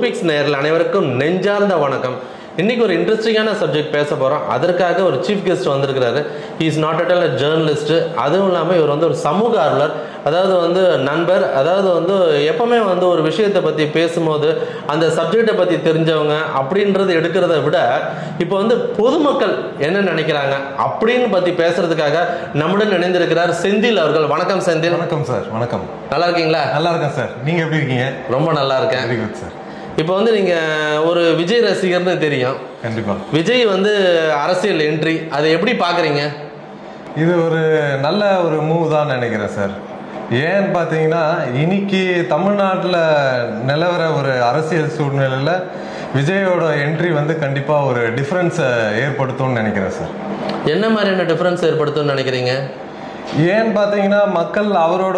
Rubik's நேரில் அனைவருக்கும் நெஞ்சார்ந்த வணக்கம் இன்னைக்கு ஒரு இன்ட்ரெஸ்டிங்கான சப்ஜெக்ட் பேச போகிறோம் அதற்காக ஒரு சீஃப் கெஸ்ட் வந்திருக்கிறாரு is not at all journalist அதுவும் இல்லாமல் இவர் வந்து ஒரு சமூக ஆர்வலர் அதாவது வந்து நண்பர் அதாவது வந்து எப்பவுமே வந்து ஒரு விஷயத்தை பற்றி பேசும்போது அந்த சப்ஜெக்டை பற்றி தெரிஞ்சவங்க அப்படின்றது எடுக்கிறத விட இப்போ வந்து பொதுமக்கள் என்ன நினைக்கிறாங்க அப்படின்னு பற்றி பேசுறதுக்காக நம்முடன் இணைந்திருக்கிறார் செந்தில் அவர்கள் வணக்கம் செந்தில் வணக்கம் சார் வணக்கம் நல்லா இருக்கீங்களா நல்லா இருக்கேன் சார் நீங்க எப்படி இருக்கீங்க ரொம்ப நல்லா இருக்கேன் வெரி குட் சார் இப்போ வந்து நீங்க ஒரு விஜய் ரசிகர்னு தெரியும் கண்டிப்பா விஜய் வந்து அரசியல் என்ட்ரி அதை எப்படி பாக்குறீங்க இது ஒரு நல்ல ஒரு மூவ் தான் நினைக்கிறேன் சார் ஏன்னு பார்த்தீங்கன்னா இன்னைக்கு தமிழ்நாட்டில் நிலவர ஒரு அரசியல் சூழ்நிலையில் விஜயோட என்ட்ரி வந்து கண்டிப்பாக ஒரு டிஃப்ரென்ஸை ஏற்படுத்தும்னு நினைக்கிறேன் சார் என்ன மாதிரியான டிஃபரன்ஸ் ஏற்படுத்தும்னு நினைக்கிறீங்க ஏன்னு பார்த்தீங்கன்னா மக்கள் அவரோட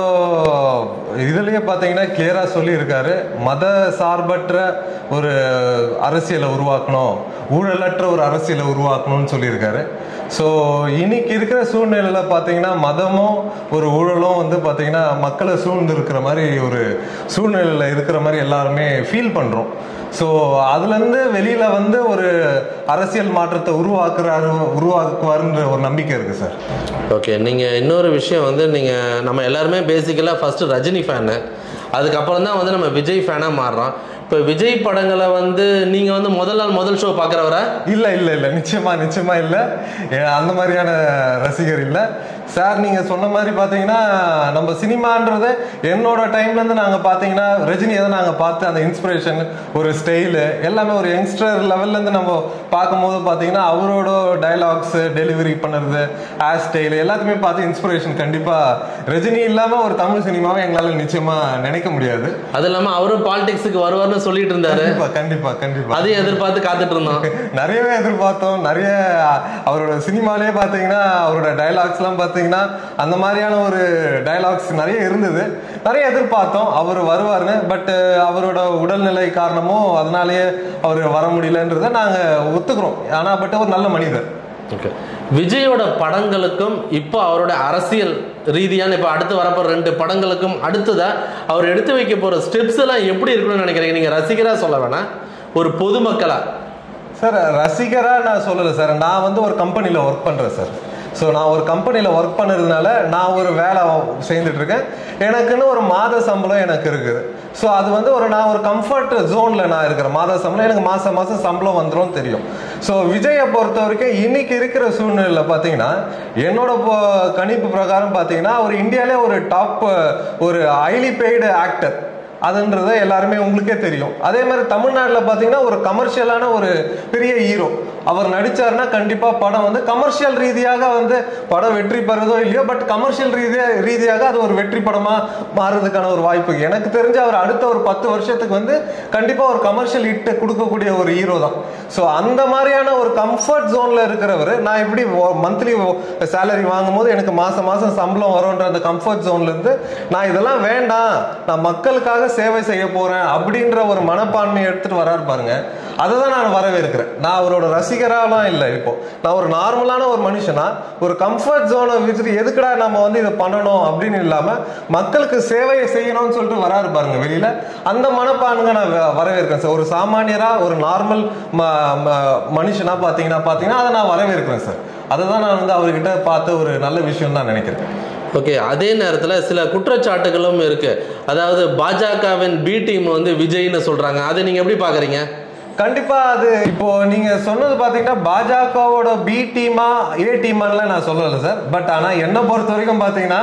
இதுலயே பார்த்தீங்கன்னா கிளியராக சொல்லியிருக்காரு மத சார்பற்ற ஒரு அரசியலை உருவாக்கணும் ஊழலற்ற ஒரு அரசியலை உருவாக்கணும்னு சொல்லியிருக்காரு ஸோ இன்னைக்கு இருக்கிற சூழ்நிலையில் பார்த்தீங்கன்னா மதமும் ஒரு ஊழலும் வந்து பார்த்தீங்கன்னா மக்களை சூழ்ந்து இருக்கிற மாதிரி ஒரு சூழ்நிலையில் இருக்கிற மாதிரி எல்லாருமே ஃபீல் பண்ணுறோம் ஸோ அதுலேருந்து வெளியில் வந்து ஒரு அரசியல் மாற்றத்தை உருவாக்குறாரு உருவாக்குவாருன்ற ஒரு நம்பிக்கை இருக்குது சார் ஓகே நீங்க இன்னொரு விஷயம் வந்து நீங்க நம்ம எல்லாருமே பேசிக்கலாக ஃபர்ஸ்ட் ரஜினி ஃபேனு அதுக்கப்புறம் தான் வந்து நம்ம விஜய் ஃபேனாக மாறுறோம் இப்போ விஜய் படங்களை வந்து நீங்க வந்து முதல் நாள் முதல் ஷோ பார்க்குறவரா இல்ல இல்ல இல்ல நிச்சயமா நிச்சயமா இல்ல ஏ, அந்த மாதிரியான ரசிகர் இல்ல சார் நீங்க சொன்ன மாதிரி பாத்தீங்கன்னா நம்ம சினிமான்றது என்னோட டைம்ல இருந்து நாங்க பாத்தீங்கன்னா ரஜினியை தான் நாங்க பார்த்து அந்த இன்ஸ்பிரேஷன் ஒரு ஸ்டைலு எல்லாமே ஒரு யங்ஸ்டர் லெவல்ல இருந்து நம்ம பார்க்கும்போது பாத்தீங்கன்னா அவரோட டயலாக்ஸ் டெலிவரி பண்ணுறது ஹேர் ஸ்டைல் எல்லாத்தையுமே பார்த்து இன்ஸ்பிரேஷன் கண்டிப்பா ரஜினி இல்லாம ஒரு தமிழ் சினிமாவை எங்களால நிச்சயமா நினைக்க முடியாது அது இல்லாமல் அவரும் பாலிடிக்ஸுக்கு வருவார்னு சொல்லிட்டு இருந்தாரு கண்டிப்பா கண்டிப்பா கண்டிப்பா அதையும் எதிர்பார்த்து காத்துட்டு இருந்தோம் நிறையவே எதிர்பார்த்தோம் நிறைய அவரோட சினிமாலே பார்த்தீங்கன்னா அவரோட டைலாக்ஸ்லாம் பார்த்தீங்கன்னா அந்த மாதிரியான ஒரு டைலாக்ஸ் நிறைய இருந்தது நிறைய எதிர்பார்த்தோம் அவர் வருவாருன்னு பட் அவரோட உடல்நிலை காரணமோ அதனாலேயே அவர் வர முடியலன்றதை நாங்கள் ஒத்துக்கிறோம் ஆனால் பட் ஒரு நல்ல மனிதர் ஓகே விஜயோட படங்களுக்கும் இப்போ அவரோட அரசியல் ரீதியான இப்போ அடுத்து வரப்போற ரெண்டு படங்களுக்கும் அடுத்ததா அவர் எடுத்து வைக்க போற ஸ்டெப்ஸ் எல்லாம் எப்படி இருக்கணும்னு நினைக்கிறீங்க நீங்க ரசிகரா சொல்ல வேணாம் ஒரு பொதுமக்களா சார் ரசிகராக நான் சொல்லலை சார் நான் வந்து ஒரு கம்பெனியில் ஒர்க் பண்ணுறேன் சார் ஸோ நான் ஒரு கம்பெனியில் ஒர்க் பண்ணதுனால நான் ஒரு வேலை செய்துட்டு இருக்கேன் எனக்குன்னு ஒரு மாத சம்பளம் எனக்கு இருக்குது ஸோ அது வந்து ஒரு நான் ஒரு கம்ஃபர்ட் ஜோனில் நான் இருக்கிறேன் மாத சம்பளம் எனக்கு மாதம் மாதம் சம்பளம் வந்துடும் தெரியும் ஸோ விஜயை பொறுத்த வரைக்கும் இன்னைக்கு இருக்கிற சூழ்நிலையில் பார்த்தீங்கன்னா என்னோட பொ- கணிப்பு பிரகாரம் பார்த்தீங்கன்னா அவர் இந்தியாவிலே ஒரு டாப் ஒரு ஹைலி பெய்டு ஆக்டர் அதுன்றது எல்லாருமே உங்களுக்கே தெரியும் அதே மாதிரி தமிழ்நாட்டில் பார்த்தீங்கன்னா ஒரு கமர்ஷியலான ஒரு பெரிய ஹீரோ அவர் நடிச்சாருன்னா கண்டிப்பாக படம் வந்து கமர்ஷியல் ரீதியாக வந்து படம் வெற்றி பெறுதோ இல்லையோ பட் கமர்ஷியல் ரீதியாக ரீதியாக அது ஒரு வெற்றி படமாக மாறுறதுக்கான ஒரு வாய்ப்பு எனக்கு தெரிஞ்சு அவர் அடுத்த ஒரு பத்து வருஷத்துக்கு வந்து கண்டிப்பாக ஒரு கமர்ஷியல் ஹிட் கொடுக்கக்கூடிய ஒரு ஹீரோ தான் ஸோ அந்த மாதிரியான ஒரு கம்ஃபர்ட் ஜோனில் இருக்கிறவர் நான் எப்படி மந்த்லி சேலரி வாங்கும்போது எனக்கு மாதம் மாதம் சம்பளம் வரும்ன்ற அந்த கம்ஃபர்ட் ஜோன்லேருந்து நான் இதெல்லாம் வேண்டாம் நான் மக்களுக்காக சேவை செய்ய போகிறேன் அப்படின்ற ஒரு மனப்பான்மையை எடுத்துகிட்டு வராரு பாருங்க அதை தான் நான் வரவேற்கிறேன் நான் அவரோட ரசிகராலாம் இல்லை இப்போ நான் ஒரு நார்மலான ஒரு மனுஷனா ஒரு கம்ஃபர்ட் ஜோனை விட்டுட்டு எதுக்குடா நம்ம வந்து இதை பண்ணணும் அப்படின்னு இல்லாமல் மக்களுக்கு சேவையை செய்யணும்னு சொல்லிட்டு வராரு பாருங்க வெளியில அந்த மனப்பான்மை நான் வ- வரவேற்கிறேன் சார் ஒரு சாமானியரா ஒரு நார்மல் மனுஷனா பார்த்தீங்கன்னா பார்த்தீங்கன்னா அதை நான் வரவேற்கிறேன் சார் அதை தான் நான் வந்து அவர்கிட்ட பார்த்து ஒரு நல்ல விஷயம் தான் நினைக்கிறேன் ஓகே அதே நேரத்தில் சில குற்றச்சாட்டுகளும் இருக்கு அதாவது பாஜகவின் பி டீம் வந்து விஜய்னு சொல்றாங்க அதை நீங்க எப்படி பாக்குறீங்க கண்டிப்பா அது இப்போ நீங்க சொன்னது பாத்தீங்கன்னா பாஜகவோட பி டீமா ஏ டீமான்லாம் நான் சொல்லல சார் பட் ஆனா என்னை பொறுத்த வரைக்கும் பாத்தீங்கன்னா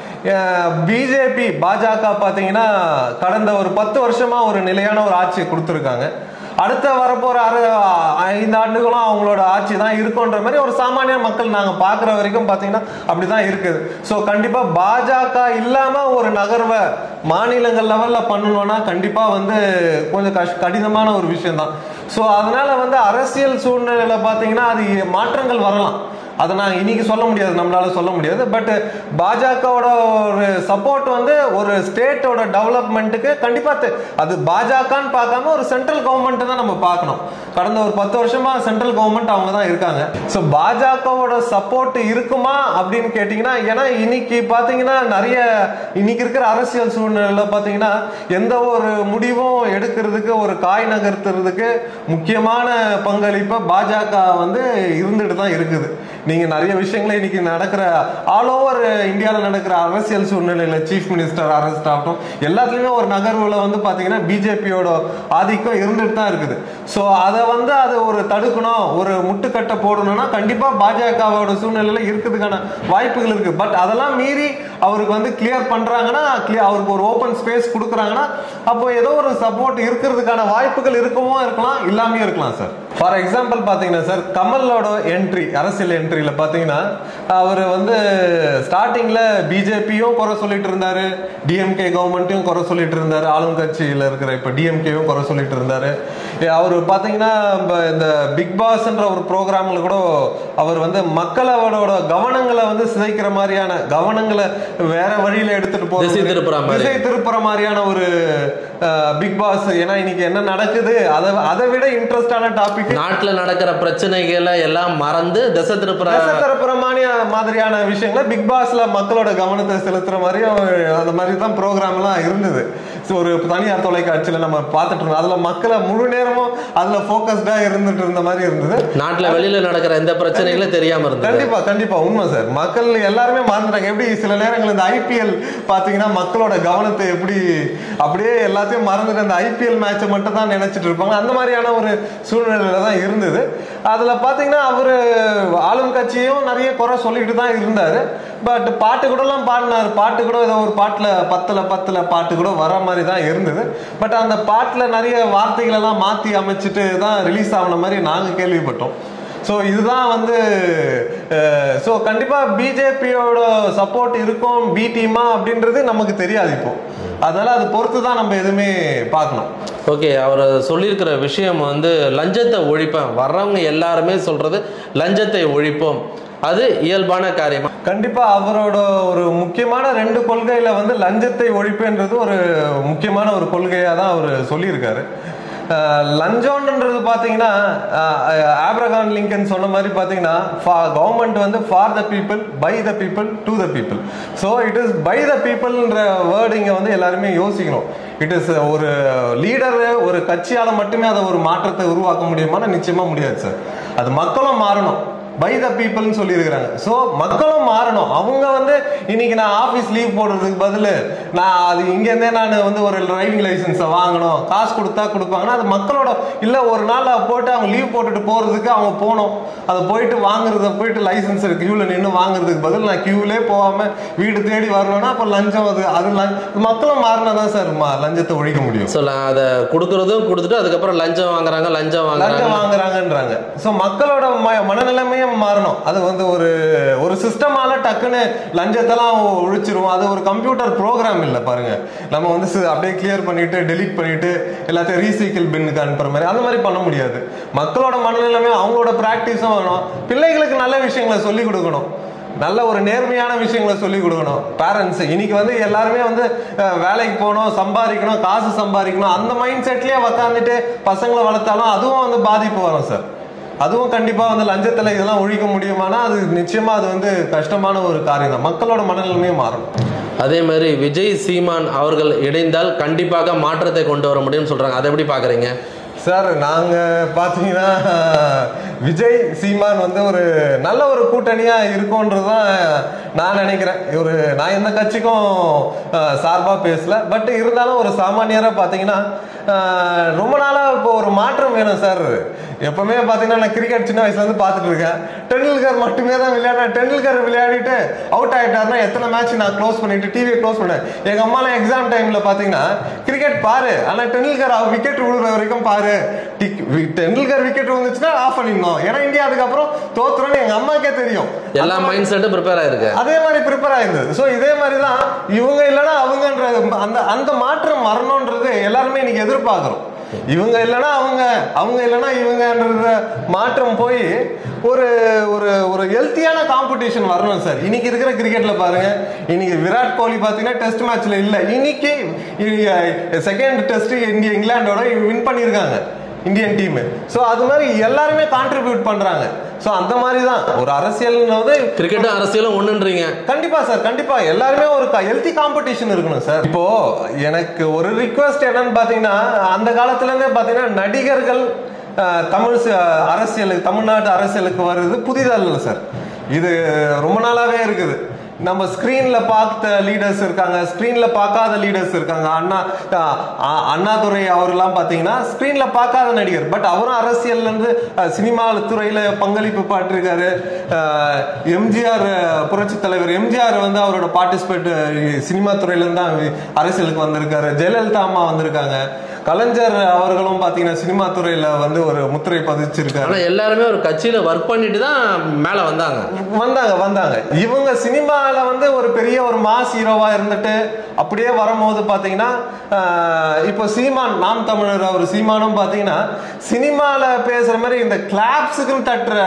பிஜேபி பாஜக பாத்தீங்கன்னா கடந்த ஒரு பத்து வருஷமா ஒரு நிலையான ஒரு ஆட்சியை கொடுத்துருக்காங்க அடுத்த வரப்போற அறு ஐந்து ஆண்டுகளும் அவங்களோட ஆட்சி தான் இருக்குன்ற மாதிரி ஒரு சாமானிய மக்கள் நாங்க பாக்குற வரைக்கும் பாத்தீங்கன்னா அப்படிதான் இருக்குது ஸோ கண்டிப்பா பாஜக இல்லாம ஒரு நகர்வை மாநிலங்கள் லெவல்ல பண்ணணும்னா கண்டிப்பா வந்து கொஞ்சம் கஷ் கடினமான ஒரு விஷயம் தான் ஸோ அதனால வந்து அரசியல் சூழ்நிலையில பாத்தீங்கன்னா அது மாற்றங்கள் வரலாம் அதை நான் இன்னைக்கு சொல்ல முடியாது நம்மளால சொல்ல முடியாது பட் பாஜகவோட ஒரு சப்போர்ட் வந்து ஒரு ஸ்டேட்டோட டெவலப்மெண்ட்டுக்கு கண்டிப்பா தே- அது பாஜகன்னு பார்க்காம ஒரு சென்ட்ரல் கவர்மெண்ட் தான் நம்ம பார்க்கணும் கடந்த ஒரு பத்து வருஷமா சென்ட்ரல் கவர்மெண்ட் அவங்க தான் இருக்காங்க ஸோ பாஜகவோட சப்போர்ட் இருக்குமா அப்படின்னு கேட்டிங்கன்னா ஏன்னா இன்னைக்கு பார்த்தீங்கன்னா நிறைய இன்னைக்கு இருக்கிற அரசியல் சூழ்நிலையில் பார்த்தீங்கன்னா எந்த ஒரு முடிவும் எடுக்கிறதுக்கு ஒரு காய் நகர்த்துறதுக்கு முக்கியமான பங்களிப்பை பாஜக வந்து இருந்துட்டு தான் இருக்குது நீங்க நிறைய விஷயங்களை இன்னைக்கு நடக்கிற ஆல் ஓவர் இந்தியாவில் நடக்கிற அரசியல் சூழ்நிலையில சீஃப் மினிஸ்டர் அரெஸ்ட் ஆகட்டும் எல்லாத்துலயுமே ஒரு நகர்வுல வந்து பாத்தீங்கன்னா பிஜேபியோட ஆதிக்கம் இருந்துட்டு தான் இருக்குது ஸோ அதை வந்து அது ஒரு தடுக்கணும் ஒரு முட்டுக்கட்டை போடணும்னா கண்டிப்பா பாஜகவோட சூழ்நிலையில இருக்கிறதுக்கான வாய்ப்புகள் இருக்கு பட் அதெல்லாம் மீறி அவருக்கு வந்து கிளியர் பண்றாங்கன்னா clear- அவருக்கு ஒரு ஓப்பன் ஸ்பேஸ் கொடுக்குறாங்கன்னா அப்போ ஏதோ ஒரு சப்போர்ட் இருக்கிறதுக்கான வாய்ப்புகள் இருக்கவும் இருக்கலாம் இல்லாமே இருக்கலாம் சார் ஃபார் எக்ஸாம்பிள் பாத்தீங்கன்னா சார் கமலோட என்ட்ரி அரசியல் என்ட்ரியில பாத்தீங்கன்னா அவர் வந்து ஸ்டார்டிங்ல பிஜேபியும் குறை சொல்லிட்டு இருந்தாரு டிஎம்கே கவர்மெண்ட்டையும் குறை சொல்லிட்டு இருந்தாரு ஆளும் கட்சியில இருக்கிற இப்ப டிஎம்கேவும் குறை சொல்லிட்டு இருந்தாரு அவர் பாத்தீங்கன்னா இப்ப இந்த பிக் பாஸ்ன்ற ஒரு ப்ரோக்ராம்ல கூட அவர் வந்து மக்களோட கவனங்களை வந்து சிதைக்கிற மாதிரியான கவனங்களை வேற வழியில எடுத்துட்டு போறது திசை திருப்புற மாதிரி. திசை திருப்புற மாதிரியான ஒரு பிக் பாஸ் ஏன்னா இன்னைக்கு என்ன நடக்குது அதை அதை விட இன்ட்ரெஸ்டான டாபிக் நாட்டுல நடக்கிற பிரச்சனைகளை எல்லாம் மறந்து திசை திருப்புற திருப்புற மாதிரியான விஷயங்களை பிக் பாஸ்ல மக்களோட கவனத்தை செலுத்துற மாதிரியும் அந்த மாதிரி தான் ப்ரோக்ராம் எல்லாம் இருந்தது So, ஒரு தனியார் தொலைக்காட்சியில நம்ம பார்த்துட்டு இருந்தோம் அதுல மக்களை முழு நேரமும் அதுல போக்கஸ்டா இருந்துட்டு இருந்த மாதிரி இருந்தது நாட்டுல வெளியில நடக்கிற எந்த பிரச்சனைகளும் தெரியாம இருந்தது கண்டிப்பா கண்டிப்பா உண்மை சார் மக்கள் எல்லாருமே மறந்துட்டாங்க எப்படி சில நேரங்கள் இந்த ஐபிஎல் பாத்தீங்கன்னா மக்களோட கவனத்தை எப்படி அப்படியே எல்லாத்தையும் மறந்துட்டு அந்த ஐபிஎல் மேட்சை மட்டும் தான் நினைச்சிட்டு இருப்பாங்க அந்த மாதிரியான ஒரு சூழ்நிலையில தான் இருந்தது அதுல பாத்தீங்கன்னா அவரு ஆளும் கட்சியும் நிறைய குறை சொல்லிட்டு தான் இருந்தாரு பட் பாட்டு கூட எல்லாம் பாடினாரு பாட்டு கூட ஏதோ ஒரு பாட்டுல பத்துல பத்துல பாட்டு கூட வர மாதிரி தான் இருந்தது பட் அந்த பாட்டுல நிறைய வார்த்தைகள் எல்லாம் மாத்தி அமைச்சிட்டு தான் ரிலீஸ் ஆன மாதிரி நாங்க கேள்விப்பட்டோம் ஸோ இதுதான் வந்து ஸோ கண்டிப்பாக பிஜேபியோட சப்போர்ட் இருக்கும் பி டீமா அப்படின்றது நமக்கு தெரியாது இப்போ அதனால அது பொறுத்து தான் நம்ம எதுவுமே பார்க்கணும் ஓகே அவர் சொல்லியிருக்கிற விஷயம் வந்து லஞ்சத்தை ஒழிப்பேன் வர்றவங்க எல்லாருமே சொல்றது லஞ்சத்தை ஒழிப்போம் அது இயல்பான காரியமா கண்டிப்பா அவரோட ஒரு முக்கியமான ரெண்டு கொள்கையில வந்து லஞ்சத்தை ஒழிப்புன்றது ஒரு முக்கியமான ஒரு கொள்கையா தான் அவர் சொல்லியிருக்காரு அஹ் லஞ்சம்ன்றது பார்த்தீங்கன்னா ஆப்ரகான் லிங்கன் சொன்ன மாதிரி பார்த்தீங்கன்னா கவர்மெண்ட் வந்து for the people by the people to the people so it is by the பீப்புள்ன்ற வேர்டிங்கை வந்து எல்லாருமே யோசிக்கணும் இட் இஸ் ஒரு லீடர் ஒரு கட்சியால் மட்டுமே அதை ஒரு மாற்றத்தை உருவாக்க முடியுமானா நிச்சயமா முடியாது சார் அது மக்களும் மாறணும் பை த பீப்புள்னு சொல்லியிருக்கிறாங்க ஸோ மக்களும் மாறணும் அவங்க வந்து இன்னைக்கு நான் ஆஃபீஸ் லீவ் போடுறதுக்கு பதில் நான் அது இங்கேருந்தே நான் வந்து ஒரு டிரைவிங் லைசன்ஸை வாங்கணும் காசு கொடுத்தா கொடுப்பாங்கன்னா அது மக்களோட இல்லை ஒரு நாள் போட்டு அவங்க லீவ் போட்டுட்டு போகிறதுக்கு அவங்க போகணும் அதை போயிட்டு வாங்குறத போயிட்டு லைசன்ஸ் கியூவில் நின்று வாங்குறதுக்கு பதில் நான் கியூவிலே போகாமல் வீடு தேடி வரணும்னா அப்போ லஞ்சம் அது அது லஞ்ச- மக்களும் மாறினா தான் சார் ம- லஞ்சத்தை ஒழிக்க முடியும் ஸோ அதை கொடுக்கறதும் கொடுத்துட்டு அதுக்கப்புறம் லஞ்சம் வாங்குறாங்க லஞ்சம் வாங்குறாங்க லஞ்சம் வாங்குறாங்கன்றாங்க ஸோ மக்களோட ம- மனநிலைமையும் மாறணும் அது வந்து ஒரு ஒரு சிஸ்டமால டக்குன்னு லஞ்சத்தெல்லாம் ஒழிச்சிருவோம் அது ஒரு கம்ப்யூட்டர் ப்ரோக்ராம் இல்லை பாருங்க நம்ம வந்து சி- அப்படியே கிளியர் பண்ணிட்டு டெலீட் பண்ணிட்டு எல்லாத்தையும் ரீசைக்கிள் பின்னுக்கு அனுப்புற மாதிரி அந்த மாதிரி பண்ண முடியாது மக்களோட மனநிலைமையும் அவங்களோட ப்ராக்டிஸும் வேணும் பிள்ளைகளுக்கு நல்ல விஷயங்களை சொல்லி கொடுக்கணும் நல்ல ஒரு நேர்மையான விஷயங்களை சொல்லி கொடுக்கணும் பேரண்ட்ஸ் இன்னைக்கு வந்து எல்லாருமே வந்து அஹ், வேலைக்கு போகணும் சம்பாதிக்கணும் காசு சம்பாதிக்கணும் அந்த மைண்ட் செட்லயே உக்காந்துட்டு பசங்களை வளர்த்தாலும் அதுவும் வந்து பாதிப்பு வரும் சார் அதுவும் கண்டிப்பா வந்து லஞ்சத்துல இதெல்லாம் ஒழிக்க முடியுமானா அது நிச்சயமா அது வந்து கஷ்டமான ஒரு காரியம் தான் மக்களோட மனநிலைமையும் மாறணும் அதே மாதிரி விஜய் சீமான் அவர்கள் இணைந்தால் கண்டிப்பாக மாற்றத்தை கொண்டு வர முடியும்னு சொல்றாங்க அதை எப்படி பாக்குறீங்க சார் நாங்க பாத்தீங்கன்னா விஜய் சீமான் வந்து ஒரு நல்ல ஒரு கூட்டணியா இருக்கும்ன்றது தான் நான் நினைக்கிறேன் ஒரு நான் எந்த கட்சிக்கும் அஹ், சார்பா பேசல பட் இருந்தாலும் ஒரு சாமானியரா பாத்தீங்கன்னா அஹ், ரொம்ப நாளா இப்போ ஒரு மாற்றம் வேணும் சார் எப்பவுமே பாத்தீங்கன்னா நான் கிரிக்கெட் சின்ன வயசுல இருந்து பார்த்துட்டு இருக்கேன் டெண்டுல்கர் மட்டுமே தான் விளையாடுறேன் டெண்டுல்கர் விளையாடிட்டு அவுட் ஆயிட்டாருன்னா எத்தனை மேட்ச் நான் க்ளோஸ் பண்ணிட்டு டிவியை க்ளோஸ் பண்ணேன் எங்க அம்மாலாம் எக்ஸாம் டைம்ல பாத்தீங்கன்னா கிரிக்கெட் பாரு ஆனா டெண்டுல்கர் விக்கெட் விழுற வரைக்கும் பாரு டிக்- வி- டெண்டுல்கர் விக்கெட் விழுந்துச்சுன்னா ஆஃப் பண்ணிடணும் ஏன்னா இந்தியா அதுக்கப்புறம் தோத்துறோம்னு எங்க அம்மாக்கே தெரியும் எல்லா மைண்ட் செட்டும் ப்ரிப்பேர் ஆயிருக்கு அதே மாதிரி ப்ரிப்பேர் ஆயிருந்தது ஸோ இதே மாதிரி தான் இவங்க இல்லைன்னா அவங்கன்ற அந்த அந்த மாற்றம் வரணுன்றது எல்லாருமே இன்னைக்கு எதிர்பார்க்குறோம் இவங்க இல்லைன்னா அவங்க அவங்க இல்லைன்னா இவங்கன்ற மாற்றம் போய் ஒரு ஒரு ஒரு ஹெல்த்தியான காம்படிஷன் வரணும் சார் இன்னைக்கு இருக்கிற கிரிக்கெட்ல பாருங்க இன்னைக்கு விராட் கோலி பாத்தீங்கன்னா டெஸ்ட் மேட்ச்ல இல்ல இன்னைக்கு செகண்ட் டெஸ்ட் இந்தியா இங்கிலாண்டோட வின் பண்ணியிருக்காங்க இந்தியன் டீம் ஸோ அது மாதிரி எல்லாருமே கான்ட்ரிபியூட் பண்றாங்க ஸோ அந்த மாதிரி தான் ஒரு அரசியல்ன்றது கிரிக்கெட்டும் அரசியலும் ஒண்ணுன்றீங்க கண்டிப்பா சார் கண்டிப்பா எல்லாருமே ஒரு ஹெல்த்தி காம்படிஷன் இருக்கணும் சார் இப்போ எனக்கு ஒரு ரிக்வெஸ்ட் என்னன்னு பாத்தீங்கன்னா அந்த காலத்துல இருந்தே பாத்தீங்கன்னா நடிகர்கள் அஹ், தமிழ் ச- அரசியலுக்கு தமிழ்நாட்டு அரசியலுக்கு வருது புதிதல்ல சார் இது ரொம்ப நாளாவே இருக்குது நம்ம ஸ்கிரீன்ல பார்த்த லீடர்ஸ் இருக்காங்க ஸ்கிரீன்ல பார்க்காத லீடர்ஸ் இருக்காங்க அண்ணா அஹ், அ- அண்ணாதுரை அவர்லாம் பாத்தீங்கன்னா ஸ்கிரீன்ல பார்க்காத நடிகர் பட் அவரும் அரசியல்ல இருந்து அஹ், சினிமா துறையில பங்களிப்பு பாட்டிருக்காரு அஹ், எம்ஜிஆர் புரட்சி தலைவர் எம்ஜிஆர் வந்து அவரோட பார்ட்டிசிபேட் சினிமா துறையில இருந்து தான் அரசியலுக்கு வந்திருக்காரு ஜெயலலிதா அம்மா வந்திருக்காங்க கலைஞர் அவர்களும் பாத்தீங்கன்னா சினிமா துறையில வந்து ஒரு முத்திரை பதிச்சிருக்காரு ஆனா எல்லாருமே ஒரு கட்சியில ஒர்க் பண்ணிட்டு தான் மேல வந்தாங்க வந்தாங்க வந்தாங்க இவங்க சினிமால வந்து ஒரு பெரிய ஒரு மாஸ் ஹீரோவா இருந்துட்டு அப்படியே வரும்போது பாத்தீங்கன்னா ஆஹ், இப்போ சீமான் நாம் தமிழர் அவர் சீமானும் பாத்தீங்கன்னா சினிமால பேசுற மாதிரி இந்த கிளாப்ஸுக்குன்னு தட்டுற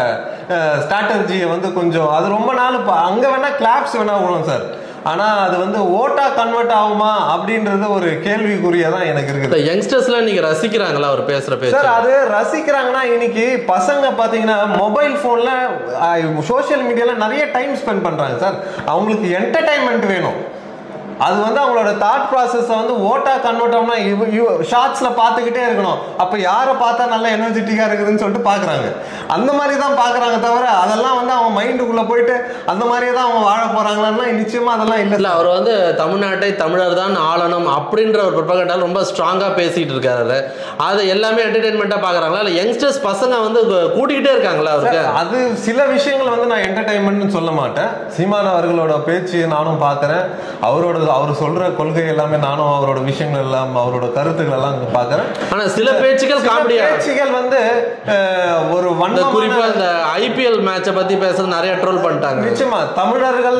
ஸ்ட்ராட்டஜியை வந்து கொஞ்சம் அது ரொம்ப நாள் இப்ப அங்க வேணா கிளாப்ஸ் வேணா விழும் சார் ஆனா அது வந்து ஓட்டா கன்வெர்ட் ஆகுமா அப்படின்றது ஒரு கேள்விக்குறியா தான் எனக்கு இருக்குது இந்த யங்ஸ்டர்ஸ்லாம் நீங்க ரசிக்கிறாங்களா அவர் பேசுற பேச்சு சார் அது ரசிக்கிறாங்கன்னா இன்னைக்கு பசங்க பாத்தீங்கன்னா மொபைல் போன்ல சோஷியல் மீடியால நிறைய டைம் ஸ்பெண்ட் பண்றாங்க சார் அவங்களுக்கு என்டர்டைன்மெண்ட் வேணும் அது வந்து அவங்களோட தாட் ப்ராசஸ் வந்து ஓட்டா கன்வெர்ட் ஆகும்னா ஷார்ட்ஸ்ல பார்த்துக்கிட்டே இருக்கணும் அப்ப யாரை பார்த்தா நல்லா எனர்ஜெட்டிக்கா இருக்குதுன்னு சொல்லிட்டு பாக்குறாங்க அந்த மாதிரி தான் பாக்குறாங்க தவிர அதெல்லாம் வந்து அவங்க மைண்டுக்குள்ள போயிட்டு அந்த மாதிரியே தான் அவங்க வாழ போறாங்களான்னா நிச்சயமா அதெல்லாம் இல்ல இல்ல அவர் வந்து தமிழ்நாட்டை தமிழர் தான் ஆளணும் அப்படின்ற ஒரு ப்ரொபகண்டால் ரொம்ப ஸ்ட்ராங்கா பேசிட்டு இருக்காரு அது எல்லாமே என்டர்டைன்மெண்ட்டா பாக்குறாங்களா இல்ல யங்ஸ்டர்ஸ் பசங்க வந்து கு- கூட்டிக்கிட்டே இருக்காங்களா அவருக்கு அது சில விஷயங்கள் வந்து நான் என்டர்டைன்மெண்ட்னு சொல்ல மாட்டேன் சீமான் அவர்களோட பேச்சு நானும் பார்க்கறேன் அவரோட அவர் சொல்ற கொள்கை எல்லாமே நானும் அவரோட விஷயங்கள் எல்லாம் அவரோட கருத்துக்கள் எல்லாம் பார்க்கறேன் ஆனா சில பேச்சுக்கள் சில காமெடியா பேச்சுகள் வந்து அஹ், ஒரு இந்த வன்மமான குறிப்பா இந்த ஐபிஎல் மேட்சை பத்தி பேசுறது நிறைய ட்ரோல் பண்ணிட்டாங்க நிச்சயமா தமிழர்கள்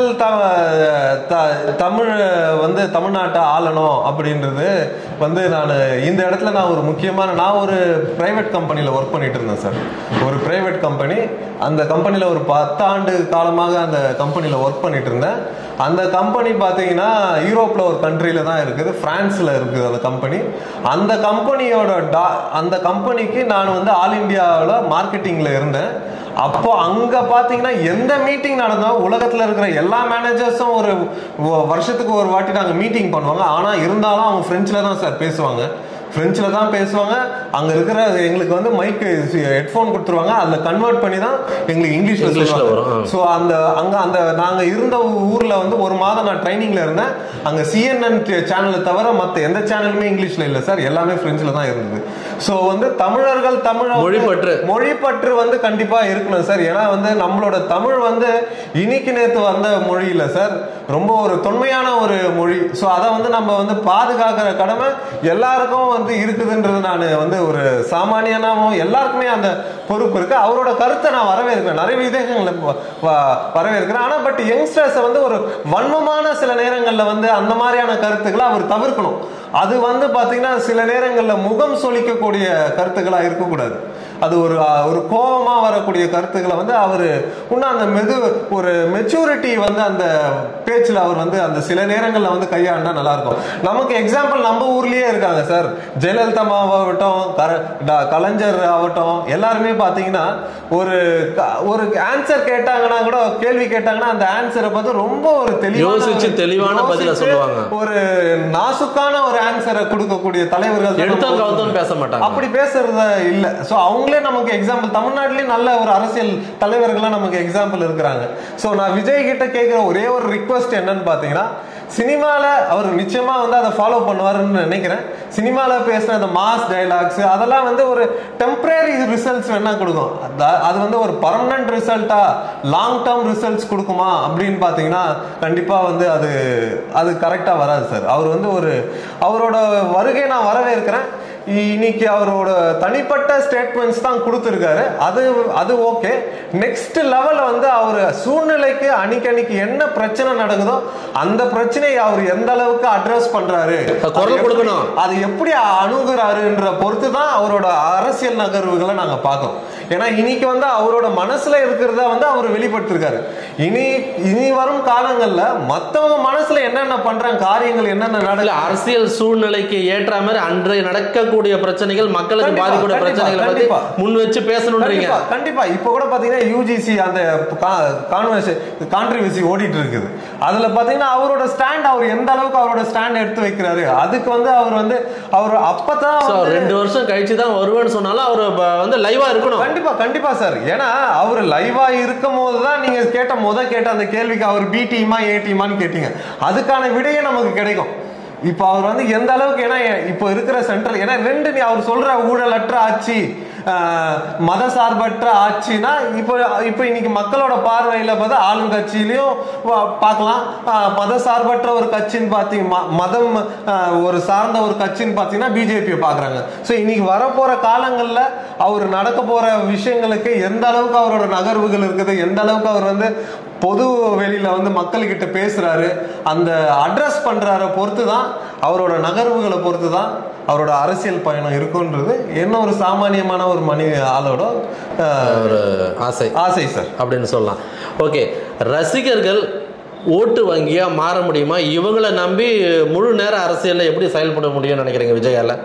த- த- தமிழ் வந்து தமிழ்நாட்டை ஆளணும் அப்படின்றது வந்து நான் இந்த இடத்துல நான் ஒரு முக்கியமான நான் ஒரு பிரைவேட் கம்பெனியில் ஒர்க் பண்ணிட்டு இருந்தேன் சார் ஒரு பிரைவேட் கம்பெனி அந்த கம்பெனியில் ஒரு பத்தாண்டு காலமாக அந்த கம்பெனியில் ஒர்க் பண்ணிட்டு இருந்தேன் அந்த கம்பெனி பார்த்தீங்கன்னா யூரோப்பில் ஒரு கண்ட்ரியில் தான் இருக்குது ஃப்ரான்ஸில் இருக்குது அந்த கம்பெனி அந்த கம்பெனியோட டா அந்த கம்பெனிக்கு நான் வந்து ஆல் இந்தியாவில் மார்க்கெட்டிங்கில் இருந்தேன் அப்போ அங்க பாத்தீங்கன்னா எந்த மீட்டிங் நடந்தாலும் உலகத்துல இருக்கிற எல்லா மேனேஜர்ஸும் ஒரு வ- வருஷத்துக்கு ஒரு வாட்டி நாங்க மீட்டிங் பண்ணுவாங்க ஆனா இருந்தாலும் அவங்க பிரெஞ்சில் தான் சார் பேசுவாங்க பிரெஞ்சில் தான் பேசுவாங்க அங்க இருக்கிற எங்களுக்கு வந்து மைக்கு ஹெட்ஃபோன் கொடுத்துருவாங்க அதில் கன்வெர்ட் பண்ணி தான் எங்களுக்கு இங்கிலீஷ்ல இங்கிலீஷ்ல சொல்லுவாங்க வரும், ஆ. ஸோ அந்த அங்க அந்த நாங்க இருந்த ஊர்ல வந்து ஒரு மாதம் நான் ட்ரைனிங்ல இருந்தேன் அங்க சிஎன்என் சேனலை தவிர மத்த எந்த சேனலுமே இங்கிலீஷ்ல இல்ல சார் எல்லாமே பிரெஞ்சில் தான் இருந்தது ஸோ வந்து தமிழர்கள் தமிழ மொழிப்பற்று. மொழிப்பற்று வந்து கண்டிப்பா இருக்கணும் சார் ஏன்னா வந்து நம்மளோட தமிழ் வந்து இன்னைக்கு நேத்து வந்த மொழி இல்ல சார் ரொம்ப ஒரு தொன்மையான ஒரு மொழி ஸோ அதை வந்து நம்ம வந்து பாதுகாக்கிற கடமை எல்லாருக்கும் வந்து இருக்குதுன்றது நான் வந்து ஒரு சாமானியனாவும் எல்லாருக்குமே அந்த பொறுப்பு இருக்கு அவரோட கருத்தை நான் வரவேற்கிறேன் நிறைய விதங்களை வ- வ- வரவேற்கிறேன் ஆனா பட் யங்ஸ்டர்ஸை வந்து ஒரு வன்மமான சில நேரங்கள்ல வந்து அந்த மாதிரியான கருத்துக்களை அவர் தவிர்க்கணும் அது வந்து பாத்தீங்கன்னா சில நேரங்கள்ல முகம் சொலிக்கக்கூடிய கருத்துக்களா இருக்கக்கூடாது அது ஒரு அஹ், ஒரு கோபமா வரக்கூடிய கருத்துக்களை வந்து அவர் இன்னும் அந்த மெது ஒரு மெச்சூரிட்டி வந்து அந்த பேச்சுல அவர் வந்து அந்த சில நேரங்கள்ல வந்து கையாண்டா நல்லா இருக்கும் நமக்கு எக்ஸாம்பிள் நம்ம ஊர்லயே இருக்காங்க சார் ஜெயலலிதா அம்மாவாகட்டும் கர- ட- கலைஞர் ஆகட்டும் எல்லாருமே பாத்தீங்கன்னா ஒரு க- ஒரு ஆன்சர் கேட்டாங்கன்னா கூட கேள்வி கேட்டாங்கன்னா அந்த ஆன்சரை பார்த்து ரொம்ப ஒரு தெளிவான யோசிச்சு தெளிவான பதில யோசிச்சு சொல்லுவாங்க. ஒரு நாசுக்கான ஒரு ஆன்சரை கொடுக்கக்கூடிய தலைவர்கள் தான் எடுத்தோம் நம்ம கவுத்தோம் பேச மாட்டாங்க அப்படி பேசுறது இல்ல சோ அவங்களே நமக்கு எக்ஸாம்பிள் தமிழ்நாட்டிலேயே நல்ல ஒரு அரசியல் தலைவர்கள்லாம் நமக்கு எக்ஸாம்பிள் இருக்கிறாங்க சோ நான் விஜய் கிட்ட கேட்கிற ஒரே ஒரு ரிக்வஸ்ட் என்னன்னு பாத்தீங்கன்னா சினிமால அவர் நிச்சயமா வந்து அதை ஃபாலோ பண்ணுவாருன்னு நினைக்கிறேன் சினிமால பேசின அந்த மாஸ் டைலாக்ஸ் அதெல்லாம் வந்து ஒரு டெம்பரரி ரிசல்ட்ஸ் வேணா கொடுக்கும் அத- அது வந்து ஒரு பர்மனன்ட் ரிசல்ட்டா லாங் டேர்ம் ரிசல்ட்ஸ் கொடுக்குமா அப்படின்னு பாத்தீங்கன்னா கண்டிப்பா வந்து அது அது கரெக்டா வராது சார் அவர் வந்து ஒரு அவரோட வருகை நான் வரவேற்கிறேன் இன்னைக்கு அவரோட தனிப்பட்ட ஸ்டேட்மெண்ட்ஸ் தான் கொடுத்துருக்காரு அது அது ஓகே நெக்ஸ்ட் லெவல்ல வந்து அவர் சூழ்நிலைக்கு அன்னைக்கு அன்னைக்கு என்ன பிரச்சனை நடக்குதோ அந்த பிரச்சனையை அவர் எந்த அளவுக்கு அட்ரஸ் பண்றாரு குரல் அது எப்படி- கொடுக்கணும். அது எப்படி அணுகுறாருன்ற பொறுத்து தான் அவரோட அரசியல் நகர்வுகளை நாங்க பார்க்கறோம் ஏன்னா இன்னைக்கு வந்து அவரோட மனசுல இருக்கிறத வந்து அவர் வெளிப்படுத்திருக்காரு இனி இனி வரும் காலங்கள்ல மத்தவங்க மனசுல என்னென்ன பண்றாங்க காரியங்கள் என்னென்ன இல்ல நடக்கல அரசியல் சூழ்நிலைக்கு ஏற்ற மாதிரி அன்றைய நடக்கக்கூடிய பிரச்சனைகள் மக்களுக்கு கண்டிப்பா, பாதிக்கக்கூடிய கண்டிப்பா, பிரச்சனைகளை பத்தி கண்டிப்பா. முன் வச்சு பேசணுன்றீங்க கண்டிப்பா கண்டிப்பா இப்ப கூட பாத்தீங்கன்னா யூஜிசி அந்த கான்ட்ரிவர்சி ஓடிட்டு இருக்குது அதுல பாத்தீங்கன்னா அவரோட ஸ்டாண்ட் அவர் எந்த அளவுக்கு அவரோட ஸ்டாண்ட் எடுத்து வைக்கிறாரு அதுக்கு வந்து அவர் வந்து அவர் அப்பதான் So, வந்து- ரெண்டு வருஷம் கழிச்சு தான் வருவேன்னு சொன்னாலும் அவர் வந்து லைவா இருக்கணும் கண்டிப்பா கண்டிப்பா சார் ஏன்னா அவர் லைவா இருக்கும் போது தான் நீங்க கேட்ட முத கேட்ட அந்த கேள்விக்கு அவர் பி டீமா ஏ டீமான்னு கேட்டீங்க அதுக்கான விடையே நமக்கு கிடைக்கும் இப்போ அவர் வந்து எந்த அளவுக்கு ஏன்னா இப்போ இருக்கிற சென்ட்ரல் ஏன்னா ரெண்டு நீ அவர் சொல்ற ஊழலற்ற ஆட்சி ஆஹ், மத சார்பற்ற ஆட்சினா இப்போ இப்போ இன்னைக்கு மக்களோட பார்வையில பார்த்தா ஆளுங்கட்சியிலையும் வா- பார்க்கலாம் ஆஹ், மத சார்பற்ற ஒரு கட்சின்னு பார்த்தீங்க ம- மதம் ஆஹ், ஒரு சார்ந்த ஒரு கட்சின்னு பார்த்தீங்கன்னா பிஜேபியை பார்க்குறாங்க ஸோ இன்னைக்கு வரப்போற காலங்களில் அவர் நடக்க போற விஷயங்களுக்கு எந்த அளவுக்கு அவரோட நகர்வுகள் இருக்குது எந்த அளவுக்கு அவர் வந்து பொது வெளியில வந்து மக்கள்கிட்ட பேசுறாரு அந்த அட்ரஸ் பண்றார பொறுத்து தான் அவரோட நகர்வுகளை பொறுத்து தான் அவரோட அரசியல் பயணம் இருக்குன்றது என்ன ஒரு சாமானியமான ஒரு மனித ஆளோட ஆஹ், ஒரு ஆசை ஆசை சார் அப்படின்னு சொல்லலாம் ஓகே ரசிகர்கள் ஓட்டு வங்கியா மாற முடியுமா இவங்களை நம்பி முழு நேர அரசியல்ல எப்படி செயல்பட முடியும்னு நினைக்கிறீங்க விஜயால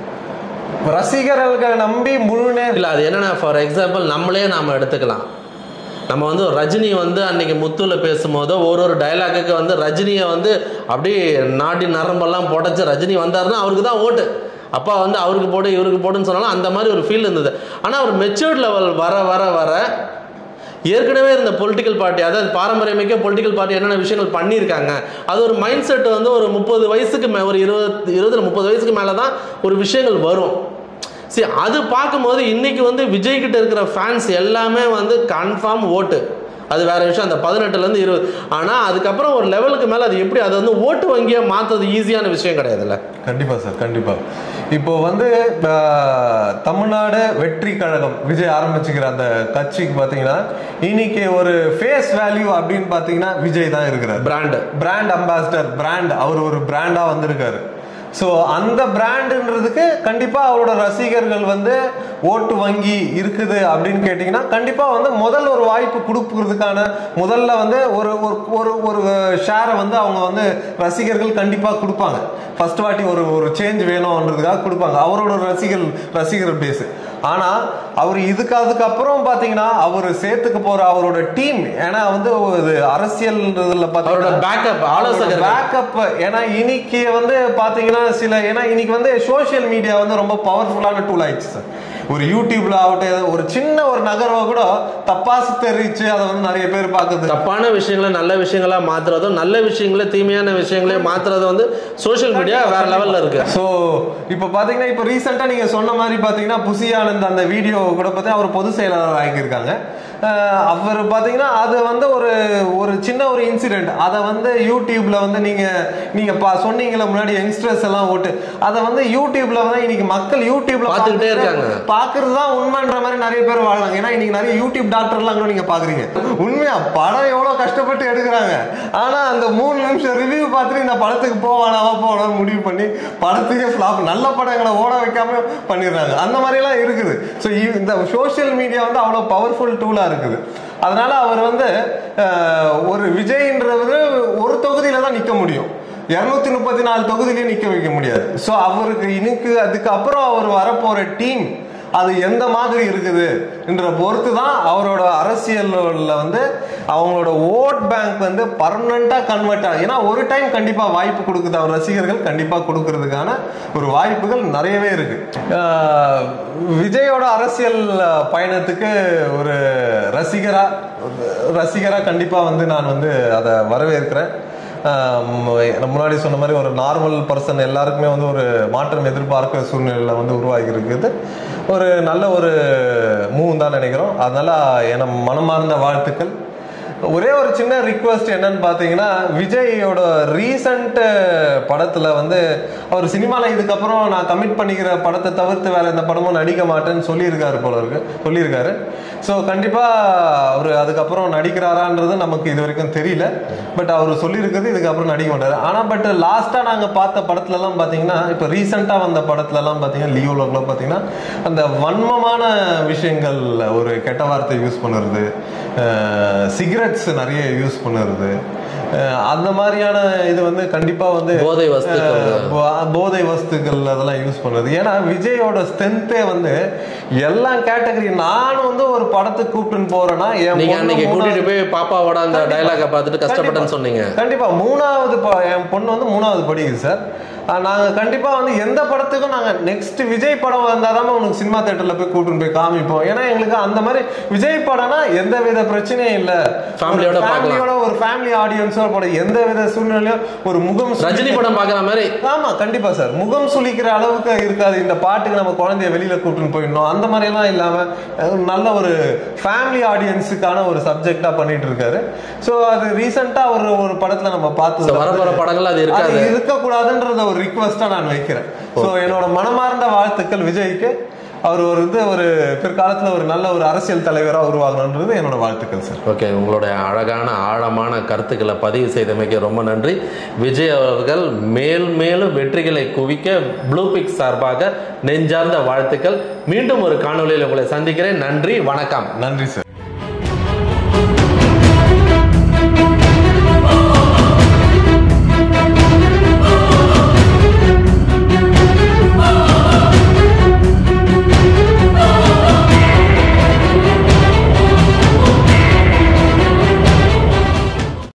ரசிகர்களை நம்பி முழு நேரம் இல்ல அது என்னன்னா ஃபார் எக்ஸாம்பிள் நம்மளே நாம எடுத்துக்கலாம் நம்ம வந்து ரஜினி வந்து அன்னைக்கு முத்துல பேசும்போது ஒரு ஒரு டைலாக்குக்கு வந்து ரஜினியை வந்து அப்படியே நாடி நரம்பெல்லாம் புடைச்சு ரஜினி வந்தாருன்னா அவருக்கு தான் ஓட்டு அப்பா வந்து அவருக்கு போடு இவருக்கு போடுன்னு சொன்னாலும் அந்த மாதிரி ஒரு ஃபீல் இருந்தது ஆனால் அவர் மெச்சூர்ட் லெவல் வர வர வர ஏற்கனவே இருந்த பொலிட்டிக்கல் பார்ட்டி அதாவது பாரம்பரியமிக்க பொலிட்டிக்கல் பார்ட்டி என்னென்ன விஷயங்கள் பண்ணியிருக்காங்க அது ஒரு மைண்ட் செட் வந்து ஒரு முப்பது வயசுக்கு மே ஒரு இருபது இருபதுல முப்பது வயசுக்கு மேலே தான் ஒரு விஷயங்கள் வரும் சரி அது பார்க்கும்போது இன்னைக்கு வந்து விஜய் கிட்ட இருக்கிற ஃபேன்ஸ் எல்லாமே வந்து கன்ஃபார்ம் ஓட்டு அது வேற விஷயம் அந்த பதினெட்டுலேருந்து இருபது ஆனால் அதுக்கப்புறம் ஒரு லெவலுக்கு மேலே அது எப்படி அதை வந்து ஓட்டு வங்கியாக மாற்றுறது ஈஸியான விஷயம் கிடையாதுல்ல கண்டிப்பா சார் கண்டிப்பா இப்போ வந்து ஆஹ், தமிழ்நாடு வெற்றி கழகம் விஜய் ஆரம்பிச்சுக்கிற அந்த கட்சிக்கு பாத்தீங்கன்னா இன்னைக்கு ஒரு ஃபேஸ் வேல்யூ அப்படின்னு பாத்தீங்கன்னா விஜய் தான் இருக்கிறார் பிராண்டு பிராண்ட் அம்பாசிடர் பிராண்ட் அவர் ஒரு பிராண்டா வந்திருக்காரு ஸோ அந்த பிராண்டுன்றதுக்கு கண்டிப்பா அவரோட ரசிகர்கள் வந்து ஓட்டு வங்கி இருக்குது அப்படின்னு கேட்டிங்கன்னா கண்டிப்பா வந்து முதல் ஒரு வாய்ப்பு கொடுக்கறதுக்கான முதல்ல வந்து ஒரு ஒரு ஒரு ஒரு ஷேரை வந்து அவங்க வந்து ரசிகர்கள் கண்டிப்பா கொடுப்பாங்க ஃபர்ஸ்ட் வாட்டி ஒரு ஒரு சேஞ்ச் வேணும்ன்றதுக்காக கொடுப்பாங்க அவரோட ரசிகர் ரசிகர் பேஸ் ஆனா அவர் இதுக்கு அதுக்கப்புறம் பாத்தீங்கன்னா அவர் சேர்த்துக்க போற அவரோட டீம் ஏன்னா வந்து ஒரு அரசியல்ன்றதுல அவரோட பாத்தீங்கன்னா பேக்கப் ஆலோசகர் பேக்கப் ஏன்னா இன்னைக்கு வந்து பாத்தீங்கன்னா சில ஏன்னா இன்னைக்கு வந்து சோஷியல் மீடியா வந்து ரொம்ப பவர்ஃபுல்லான டூல் ஆயிடுச்சு சார் ஒரு யூடியூப்ல ஆகட்டும் ஏதோ ஒரு சின்ன ஒரு நகர்வை கூட தப்பா தெரிவிச்சு அதை வந்து நிறைய பேர் பாக்குது தப்பான விஷயங்களை நல்ல விஷயங்களா மாத்துறதும் நல்ல விஷயங்களை தீமையான விஷயங்களே மாத்துறது வந்து சோஷியல் மீடியா வேற லெவல்ல இருக்கு ஸோ இப்போ பார்த்தீங்கன்னா இப்போ ரீசெண்டாக நீங்கள் சொன்ன மாதிரி பார்த்தீங்கன்னா புசி ஆனந்த் அந்த வீடியோ கூட பார்த்து அவர் பொதுச் செயலாளர் ஆகியிருக்காங்க அஹ் அவர் பார்த்தீங்கன்னா அது வந்து ஒரு ஒரு சின்ன ஒரு இன்சிடென்ட் அதை வந்து யூடியூப்ல வந்து நீங்கள் நீங்கள் பா சொன்னீங்களே முன்னாடி யங்ஸ்டர்ஸ் எல்லாம் ஓட்டு அதை வந்து யூடியூப்ல வந்து இன்னைக்கு மக்கள் யூடியூப்ல பார்த்துக்கிட்டே இருக்காங்க. பார்க்கறது தான் உண்மைன்ற மாதிரி நிறைய பேர் வாழ்றாங்க ஏன்னா இன்னைக்கு நிறைய யூடியூப் டாக்டர்லாம் கூட நீங்க பாக்குறீங்க உண்மையா படம் எவ்வளவு கஷ்டப்பட்டு எடுக்கிறாங்க ஆனா அந்த மூணு நிமிஷம் ரிவ்யூ பார்த்துட்டு இந்த படத்துக்கு போவானாவா போவானு முடிவு பண்ணி படத்துக்கே ஃபிளாப் நல்ல படங்களை ஓட வைக்காம பண்ணிடுறாங்க அந்த மாதிரி எல்லாம் இருக்குது ஸோ இந்த சோஷியல் மீடியா வந்து அவ்வளவு பவர்ஃபுல் டூலா இருக்குது அதனால அவர் வந்து அஹ், ஒரு விஜய்ன்றவர் ஒரு தொகுதியில தான் நிக்க முடியும் இருநூத்தி முப்பத்தி நாலு தொகுதியிலையும் நிக்க வைக்க முடியாது ஸோ அவருக்கு இன்னைக்கு அதுக்கு அப்புறம் அவர் வரப்போற டீம் அது எந்த மாதிரி இருக்குது என்ற பொறுத்து தான் அவரோட அரசியல்ல வந்து அவங்களோட ஓட் பேங்க் வந்து பர்மனண்டா கன்வெர்ட் ஆகும் ஏன்னா ஒரு டைம் கண்டிப்பா வாய்ப்பு கொடுக்குது அவர் ரசிகர்கள் கண்டிப்பா கொடுக்கறதுக்கான ஒரு வாய்ப்புகள் நிறையவே இருக்கு ஆஹ் விஜயோட அரசியல் பயணத்துக்கு ஒரு ரசிகரா ரசிகரா கண்டிப்பா வந்து நான் வந்து அதை வரவேற்கிறேன் ஆஹ் ம- முன்னாடி சொன்ன மாதிரி ஒரு நார்மல் பர்சன் எல்லாருக்குமே வந்து ஒரு மாற்றம் எதிர்பார்க்கிற சூழ்நிலையில் வந்து உருவாகி இருக்குது ஒரு நல்ல ஒரு மூவ் தான் நினைக்கிறோம் அதனால என மனமார்ந்த வாழ்த்துக்கள் ஒரே ஒரு சின்ன ரிக்வஸ்ட் என்னன்னு பார்த்தீங்கன்னா விஜயோட ரீசண்ட் படத்தில் வந்து அவர் சினிமாவில் இதுக்கப்புறம் நான் கமிட் பண்ணிக்கிற படத்தை தவிர்த்து வேற எந்த படமும் நடிக்க மாட்டேன்னு சொல்லியிருக்காரு போல இருக்கு சொல்லியிருக்காரு ஸோ கண்டிப்பாக அவர் அதுக்கப்புறம் நடிக்கிறாரான்றது நமக்கு இது வரைக்கும் தெரியல பட் அவர் சொல்லியிருக்கிறது இதுக்கப்புறம் நடிக்க மாட்டார் ஆனால் பட் லாஸ்ட்டாக நாங்கள் பார்த்த படத்துலலாம் பார்த்தீங்கன்னா இப்போ ரீசெண்டாக வந்த படத்துலலாம் பார்த்தீங்கன்னா லியோலோக்கெலாம் பார்த்தீங்கன்னா அந்த வன்மமான விஷயங்கள் ஒரு கெட்ட வார்த்தை யூஸ் பண்ணுறது சிகரெட்ஸ் நிறைய யூஸ் பண்ணுறது அஹ் அந்த மாதிரியான இது வந்து கண்டிப்பா வந்து போதை வஸ்துக்கள். அஹ் போ- போதை வஸ்துக்கள் அதெல்லாம் யூஸ் பண்ணுறது ஏன்னா விஜயோட ஸ்ட்ரென்த்தே வந்து எல்லா கேட்டகரி நானும் வந்து ஒரு படத்துக்கு கூப்பிட்டுன்னு போறேன்னா என் நீங்க பொண்ணு அன்னைக்கு மூணாவது- கூட்டிட்டு போய் பாப்பாவோட அந்த டைலாக பார்த்துட்டு கஷ்டப்பட்டேன்னு சொன்னீங்க கண்டிப்பா மூணாவது ப- என் பொண்ணு வந்து மூணாவது படிக்குது சார் அஹ் நாங்க கண்டிப்பா வந்து எந்த படத்துக்கும் நாங்க நெக்ஸ்ட் விஜய் படம் வந்தாதான் உனக்கு சினிமா தேட்டர்ல போய் கூட்டிட்டு போய் காமிப்போம் ஏன்னா எங்களுக்கு அந்த மாதிரி விஜய் படம்னா எந்த வித பிரச்சனையும் இல்ல ஃபேமிலியோட பார்க்கலாம். ஃபேமிலியோட ஒரு ஃபேமிலி ஆடியன்ஸோட படம் எந்த வித சூழ்நிலையும் ஒரு முகம் சுளிக்க- ரஜினி படம் பாக்குற மாதிரி ஆமா கண்டிப்பா சார் முகம் சுளிக்கிற அளவுக்கு இருக்காது இந்த பாட்டுக்கு நம்ம குழந்தைய வெளியில கூட்டின்னு போயிடணும் அந்த மாதிரி எல்லாம் இல்லாம அஹ், நல்ல ஒரு ஃபேமிலி ஆடியன்ஸுக்கான ஒரு சப்ஜெக்டா பண்ணிட்டு இருக்காரு சோ அது ரீசெண்டா ஒரு ஒரு படத்துல நம்ம So, பார்த்தது வரப்போற படங்கள் அது இருக்காது அது இருக்கக்கூடாதுன்றத ஒரு ரிக்வஸ்டா நான் வைக்கிறேன் சோ என்னோட மனமார்ந்த வாழ்த்துக்கள் விஜய்க்கு அவர் ஒரு இது ஒரு பிற்காலத்துல ஒரு நல்ல ஒரு அரசியல் தலைவரா உருவாகணுன்றது என்னோட வாழ்த்துக்கள் சார் ஓகே உங்களுடைய அழகான ஆழமான கருத்துக்களை பதிவு செய்தமைக்கு ரொம்ப நன்றி விஜய் அவர்கள் மேல் மேலும் வெற்றிகளை குவிக்க ப்ளூ பிக் சார்பாக நெஞ்சார்ந்த வாழ்த்துக்கள் மீண்டும் ஒரு காணொளியில் உங்களை சந்திக்கிறேன் நன்றி வணக்கம் நன்றி சார்